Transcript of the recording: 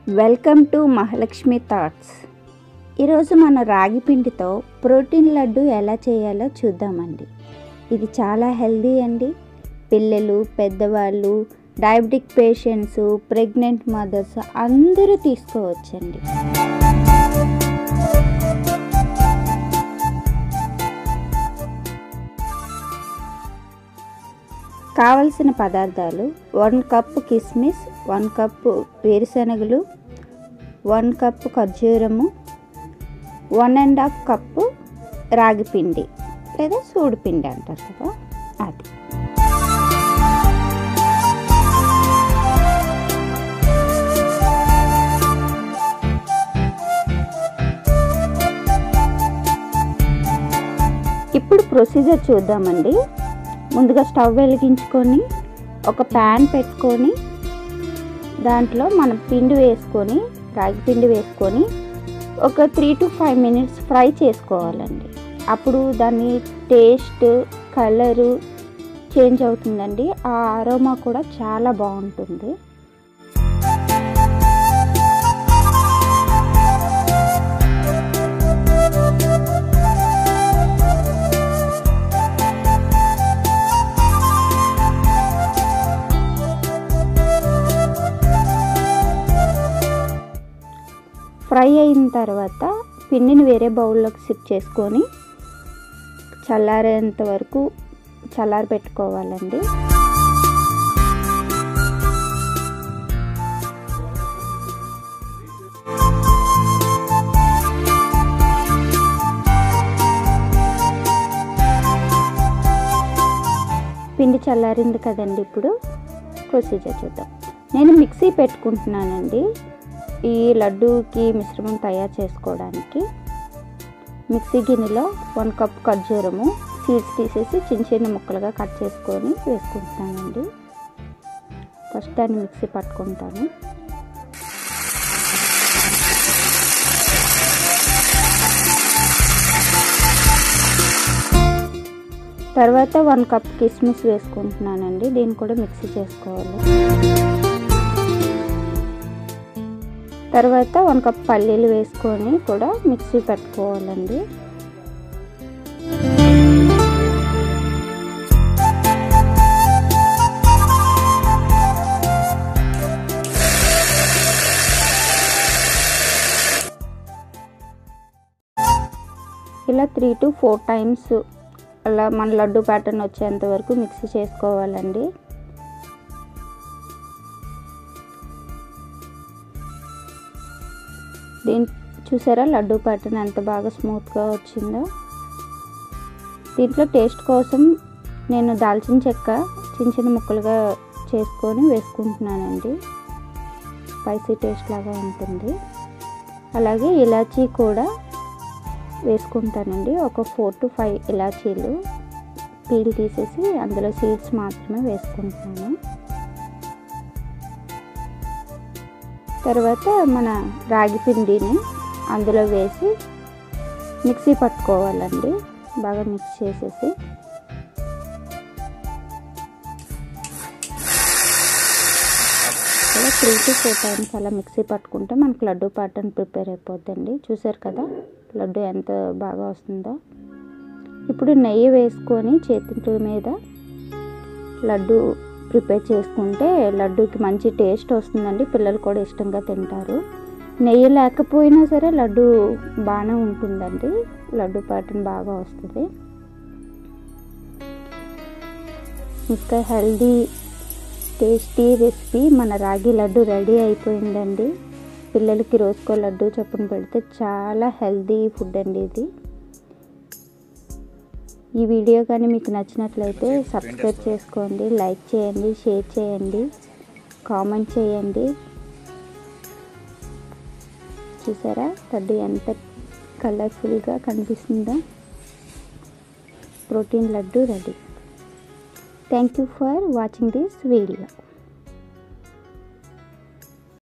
welcome to Mahalakshmi thoughts ఈరోజు మన రాగి పిండితో ప్రోటీన్ లడ్డు ఎలా చేయాలో చూద్దామండి ఇది చాలా హెల్దీ అండి పిల్లలు పెద్దవాళ్ళు డయాబెటిక్ పేషెంట్స్ ప్రెగ్నెంట్ మదర్స్ అందరూ తీసుకోవచ్చండి కావలసిన పదార్థాలు వన్ కప్ కిస్మిస్ వన్ కప్ వేరుశనగలు వన్ కప్ ఖర్జూరము వన్ అండ్ హాఫ్ కప్పు రాగి పిండి లేదా సూడు పిండి అంటారు కదా అది ఇప్పుడు ప్రొసీజర్ చూద్దామండి ముందుగా స్టవ్ వెలిగించుకొని ఒక ప్యాన్ పెట్టుకొని దాంట్లో మనం పిండి వేసుకొని రాగి పిండి వేసుకొని ఒక three to five minutes fry చేసుకోవాలండి అప్పుడు దాని టేస్ట్ కలరు చేంజ్ అవుతుందండి ఆ అరోమా కూడా చాలా బాగుంటుంది ఫ్రై అయిన తర్వాత పిండిని వేరే బౌల్లోకి సిప్ చేసుకొని చల్లారేంత వరకు చల్లారి పెట్టుకోవాలండి పిండి చల్లారింది కదండి ఇప్పుడు ప్రొసీజర్ చూద్దాం నేను మిక్సీ పెట్టుకుంటున్నానండి ఈ లడ్డూకి మిశ్రమం తయారు చేసుకోవడానికి మిక్సీ గిన్నెలో వన్ కప్ ఖర్జూరము సీడ్స్ తీసేసి చిన్న చిన్న ముక్కలుగా కట్ చేసుకొని వేసుకుంటున్నానండి ఫస్ట్ దాన్ని మిక్సీ పట్టుకుంటాను తర్వాత వన్ కప్ కిస్మిస్ వేసుకుంటున్నానండి దీన్ని కూడా మిక్సీ చేసుకోవాలి తర్వాత వన్ కప్ పల్లీలు వేసుకొని కూడా మిక్సీ పెట్టుకోవాలండి ఇలా త్రీ టు ఫోర్ టైమ్స్ అలా మన లడ్డు ప్యాటర్న్ వచ్చేంత వరకు మిక్సీ చేసుకోవాలండి దీని చూసారా లడ్డు ప్యాటర్న్ ఎంత బాగా స్మూత్గా వచ్చిందో దీంట్లో టేస్ట్ కోసం నేను దాల్చిన చెక్క చిన్న చిన్న ముక్కలుగా చేసుకొని వేసుకుంటున్నానండి స్పైసీ టేస్ట్ లాగా ఉంటుంది అలాగే ఇలాచీ కూడా వేసుకుంటానండి ఒక ఫోర్ టు ఫైవ్ ఇలాచీలు పీల్ తీసేసి అందులో సీడ్స్ మాత్రమే వేసుకుంటున్నాను తర్వాత మన రాగి పిండిని అందులో వేసి మిక్సీ పట్టుకోవాలండి బాగా మిక్స్ చేసేసి అలా త్రీ టు ఫోర్ టైమ్స్ అలా మిక్సీ పట్టుకుంటే మనకు లడ్డు ప్యాటర్న్ ప్రిపేర్ అయిపోద్దండి చూసారు కదా లడ్డు ఎంత బాగా వస్తుందో ఇప్పుడు నెయ్యి వేసుకొని చేతి మీద లడ్డు ప్రిపేర్ చేసుకుంటే లడ్డూకి మంచి టేస్ట్ వస్తుందండి పిల్లలు కూడా ఇష్టంగా తింటారు నెయ్యి లేకపోయినా సరే లడ్డు బాగానే ఉంటుందండి లడ్డు ప్యాటర్న్ బాగా వస్తుంది ఇంకా హెల్దీ టేస్టీ రెసిపీ మన రాగి లడ్డు రెడీ అయిపోయిందండి పిల్లలకి రోజుకో లడ్డు చొప్పున పెడితే చాలా హెల్దీ ఫుడ్ అండి ఇది ఈ వీడియో కానీ మీకు నచ్చినట్లయితే సబ్స్క్రైబ్ చేసుకోండి లైక్ చేయండి షేర్ చేయండి కామెంట్ చేయండి చూసారా లడ్డు ఎంత కలర్ఫుల్గా కనిపిస్తుందో protein laddu ready thank you for watching this video